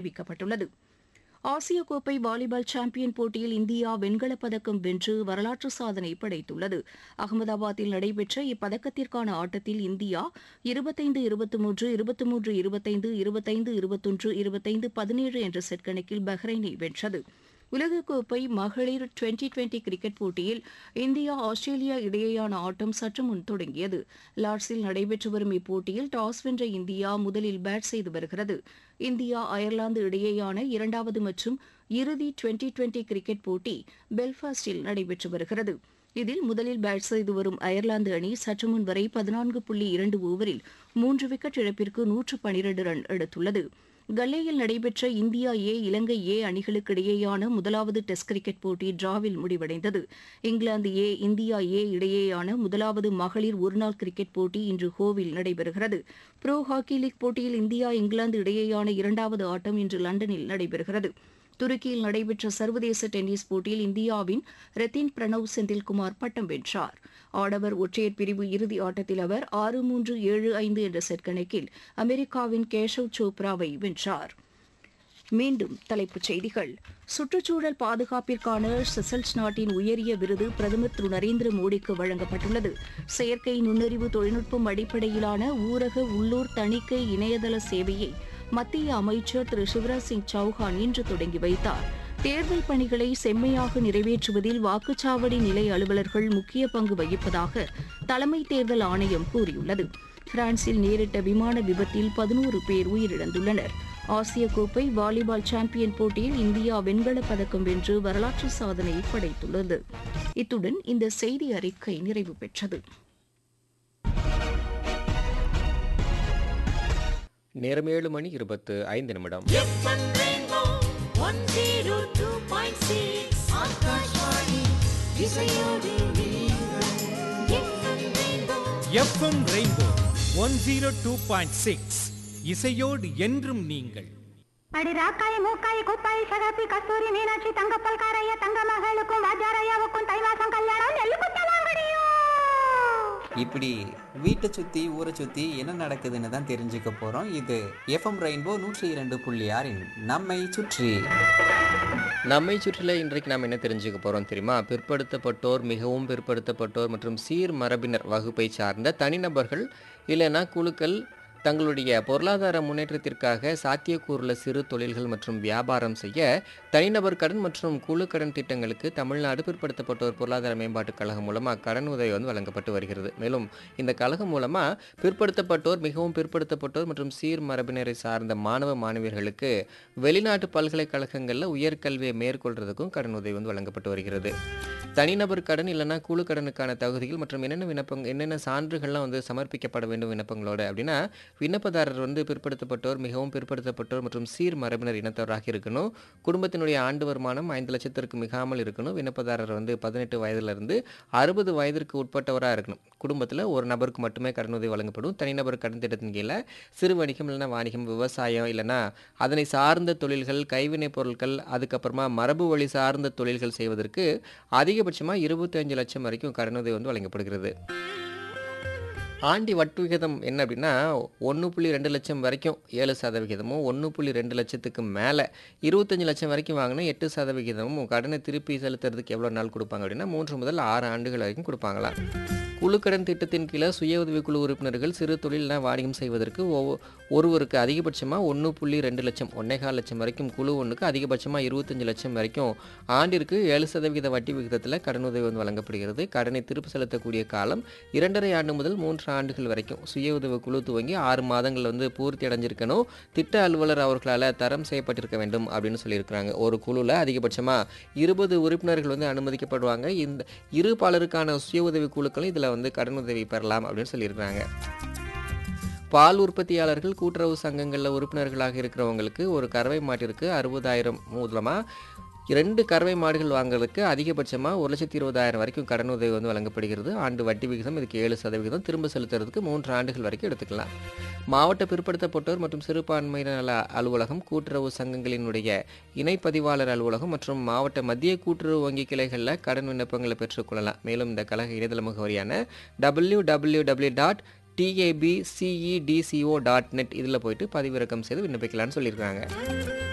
அறிவிக்கப்பட்டுள்ளது ஆசிய கோப்பை வாலிபால் சாம்பியன் போட்டியில் இந்தியா வெண்கலப் பதக்கம் வென்று வரலாற்று சாதனை படைத்துள்ளது அகமதாபாத்தில் நடைபெற்ற இப்பதக்கத்திற்கான ஆட்டத்தில் இந்தியா இருபத்தைந்து இருபத்தி மூன்று இருபத்தி மூன்று இருபத்தைந்து இருபத்தைந்து இருபத்தொன்று இருபத்தைந்து பதினேழு என்ற செட் கணக்கில் பஹ்ரைனை வென்றது உலகக்கோப்பை மகளிர் டுவெண்டி டுவெண்டி கிரிக்கெட் போட்டியில் இந்தியா ஆஸ்திரேலியா இடையேயான ஆட்டம் சற்று முன் தொடங்கியது லார்ட்ஸில் நடைபெற்று வரும் இப்போட்டியில் டாஸ் வென்ற இந்தியா முதலில் பேட் செய்து வருகிறது இந்தியா அயர்லாந்து இடையேயான இரண்டாவது மற்றும் இறுதி டுவெண்டி டுவெண்டி கிரிக்கெட் போட்டி பெல்ஃபாஸ்டில் நடைபெற்று வருகிறது இதில் முதலில் பேட் செய்து வரும் அயர்லாந்து அணி சற்று முன் வரை பதினான்கு புள்ளி இரண்டு ஓவரில் மூன்று விக்கெட் இழப்பிற்கு நூற்று பனிரண்டு ரன் எடுத்துள்ளது கல்லேயில் நடைபெற்ற இந்தியா ஏ இலங்கை ஏ அணிகளுக்கு இடையேயான முதலாவது டெஸ்ட் கிரிக்கெட் போட்டி டிராவில் முடிவடைந்தது இங்கிலாந்து ஏ இந்தியா ஏ இடையேயான முதலாவது மகளிர் ஒருநாள் கிரிக்கெட் போட்டி இன்று ஹோவில் நடைபெறுகிறது ப்ரோ ஹாக்கி லீக் போட்டியில் இந்தியா இங்கிலாந்து இடையேயான இரண்டாவது ஆட்டம் இன்று லண்டனில் நடைபெறுகிறது துருக்கியில் நடைபெற்ற சர்வதேச டென்னிஸ் போட்டியில் இந்தியாவின் ரத்தின் பிரணவ் செந்தில்குமார் பட்டம் வென்றார் ஆடவர் ஒற்றையர் பிரிவு இறுதி ஆட்டத்தில் அவர் ஆறு மூன்று ஏழு ஐந்து என்ற செட் கணக்கில் அமெரிக்காவின் கேஷவ் சோப்ராவை வென்றார் மீண்டும் தலைப்புச் செய்திகள் சுற்றுச்சூழல் பாதுகாப்பிற்கான செசல்ஸ் நாட்டின் உயரிய விருது பிரதமர் திரு நரேந்திர மோடிக்கு வழங்கப்பட்டுள்ளது செயற்கை நுண்ணறிவு தொழில்நுட்பம் அடிப்படையிலான ஊரக உள்ளூர் தணிக்கை இணையதள சேவையை மத்திய அமைச்சர் திரு சிவராஜ் சிங் சௌஹான் இன்று தொடங்கி வைத்தார் தேர்தல் பணிகளை செம்மையாக நிறைவேற்றுவதில் வாக்குச்சாவடி நிலை அலுவலர்கள் முக்கிய பங்கு வகிப்பதாக தலைமை தேர்தல் ஆணையம் கூறியுள்ளது பிரான்சில் நேரிட்ட விமான விபத்தில் பதினோரு பேர் உயிரிழந்துள்ளனர் ஆசிய கோப்பை வாலிபால் சாம்பியன் போட்டியில் இந்தியா வெண்கலப் பதக்கம் வென்று வரலாற்று சாதனை படைத்துள்ளது இத்துடன் இந்த செய்தி அறிக்கை நிறைவு பெற்றது நேரம் ஏழு மணி இருபத்து ஐந்து நிமிடம் FM Rainbow one zero two point six Akashvani இசையோடு நீங்கள் FM Rainbow FM Rainbow one zero two point six இசையோடு என்றும் நீங்கள் அடி ராக்காய் மூக்காய் குப்பாய் சகப்பி கஸ்தூரி மீனாட்சி தங்கப்பல் காரைய தங்க மகளுக்கும் வாஜாரையாவுக்கும் தை மாசம் கல்யாணம் நெல்லு குத்தலாங்கடியும் இப்படி வீட்டை சுற்றி ஊரை சுற்றி என்ன நடக்குதுன்னு தான் தெரிஞ்சுக்க போகிறோம் இது எஃப்எம் ரெயின்போ நூற்றி இரண்டு புள்ளி ஆறின் நம்மை சுற்றி நம்மை சுற்றில இன்றைக்கு நாம் என்ன தெரிஞ்சுக்க போகிறோம் தெரியுமா பிற்படுத்தப்பட்டோர் மிகவும் பிற்படுத்தப்பட்டோர் மற்றும் சீர் மரபினர் வகுப்பை சார்ந்த தனிநபர்கள் இல்லைன்னா குழுக்கள் தங்களுடைய பொருளாதார முன்னேற்றத்திற்காக சாத்தியக்கூறுள்ள சிறு தொழில்கள் மற்றும் வியாபாரம் செய்ய தனிநபர் கடன் மற்றும் குழு கடன் திட்டங்களுக்கு தமிழ்நாடு பிற்படுத்தப்பட்டோர் பொருளாதார மேம்பாட்டுக் கழகம் மூலமாக கடன் உதவி வந்து வழங்கப்பட்டு வருகிறது மேலும் இந்த கழகம் மூலமாக பிற்படுத்தப்பட்டோர் மிகவும் பிற்படுத்தப்பட்டோர் மற்றும் சீர் மரபினரை சார்ந்த மாணவ மாணவியர்களுக்கு வெளிநாட்டு பல்கலைக்கழகங்களில் உயர்கல்வியை மேற்கொள்றதுக்கும் கடன் உதவி வந்து வழங்கப்பட்டு வருகிறது தனிநபர் கடன் இல்லைன்னா குழு கடனுக்கான தகுதிகள் மற்றும் என்னென்ன விண்ணப்பங் என்னென்ன சான்றுகள்லாம் வந்து சமர்ப்பிக்கப்பட வேண்டும் விண்ணப்பங்களோட அப்படின்னா விண்ணப்பதாரர் வந்து பிற்படுத்தப்பட்டோர் மிகவும் பிற்படுத்தப்பட்டோர் மற்றும் சீர் மரபினர் இனத்தவராக இருக்கணும் குடும்பத்தினுடைய ஆண்டு வருமானம் ஐந்து லட்சத்திற்கு மிகாமல் இருக்கணும் விண்ணப்பதாரர் வந்து பதினெட்டு வயதிலிருந்து அறுபது வயதிற்கு உட்பட்டவராக இருக்கணும் குடும்பத்தில் ஒரு நபருக்கு மட்டுமே கடனுதவி வழங்கப்படும் தனிநபர் கடன் திட்டத்தின் கீழே சிறு வணிகம் இல்லைன்னா வாணிகம் விவசாயம் இல்லைன்னா அதனை சார்ந்த தொழில்கள் கைவினைப் பொருட்கள் அதுக்கப்புறமா மரபு வழி சார்ந்த தொழில்கள் செய்வதற்கு அதிகபட்சமாக இருபத்தஞ்சு லட்சம் வரைக்கும் கடனுதவி வந்து வழங்கப்படுகிறது ஆண்டி வட்டு விகிதம் என்ன அப்படின்னா ஒன்று புள்ளி ரெண்டு லட்சம் வரைக்கும் ஏழு சதவிகிதமும் ஒன்று புள்ளி ரெண்டு லட்சத்துக்கு மேலே இருபத்தஞ்சு லட்சம் வரைக்கும் வாங்கினா எட்டு சதவிகிதமும் கடனை திருப்பி செலுத்துறதுக்கு எவ்வளோ நாள் கொடுப்பாங்க அப்படின்னா மூன்று முதல் ஆறு ஆண்டுகள் வரைக்கும் கொடுப்பாங்களாம் குழு கடன் திட்டத்தின் கீழே சுய உதவிக்குழு உறுப்பினர்கள் சிறு தொழில்னா வாணிகம் செய்வதற்கு ஒவ்வொ- ஒருவருக்கு அதிகபட்சமாக ஒன்று புள்ளி ரெண்டு லட்சம் ஒன்னேகால் லட்சம் வரைக்கும் குழு ஒன்றுக்கு அதிகபட்சமாக இருபத்தஞ்சு லட்சம் வரைக்கும் ஆண்டிற்கு ஏழு சதவிகித வட்டி விகிதத்தில் கடனுதவி வந்து வழங்கப்படுகிறது கடனை திருப்பி செலுத்தக்கூடிய காலம் இரண்டரை ஆண்டு முதல் மூன்று ஆண்டுகள் வரைக்கும் சுய உதவி குழு துவங்கி ஆறு மாதங்கள் வந்து பூர்த்தி அடைஞ்சிருக்கணும் திட்ட அலுவலர் அவர்களால் தரம் செய்யப்பட்டிருக்க வேண்டும் அப்படின்னு சொல்லியிருக்கிறாங்க ஒரு குழுவில் அதிகபட்சமாக இருபது உறுப்பினர்கள் வந்து அனுமதிக்கப்படுவாங்க இந்த இரு பாலருக்கான சுய உதவி குழுக்களும் இதில் வந்து கடனுதவி பெறலாம் அப்படின்னு சொல்லியிருக்கிறாங்க பால் உற்பத்தியாளர்கள் கூட்டுறவு சங்கங்களில் உறுப்பினர்களாக இருக்கிறவங்களுக்கு ஒரு கறவை மாட்டிற்கு அறுபதாயிரம் மூலமாக இரண்டு கறவை மாடுகள் வாங்குறதுக்கு அதிகபட்சமாக ஒரு லட்சத்தி இருபதாயிரம் வரைக்கும் கடனுதவி வந்து வழங்கப்படுகிறது ஆண்டு வட்டி விகிதம் இதுக்கு ஏழு சதவிகிதம் திரும்ப செலுத்துறதுக்கு மூன்று ஆண்டுகள் வரைக்கும் எடுத்துக்கலாம் மாவட்ட பிற்படுத்தப்பட்டோர் மற்றும் சிறுபான்மையினர் நல அலுவலகம் கூட்டுறவு சங்கங்களினுடைய இணைப்பதிவாளர் அலுவலகம் மற்றும் மாவட்ட மத்திய கூட்டுறவு வங்கி கிளைகளில் கடன் விண்ணப்பங்களை பெற்றுக்கொள்ளலாம் மேலும் இந்த கழக இணையதள முகவரியான W W W dot TAPCETCO dot net இதில் போயிட்டு பதிவிறக்கம் செய்து விண்ணப்பிக்கலாம்னு சொல்லியிருக்காங்க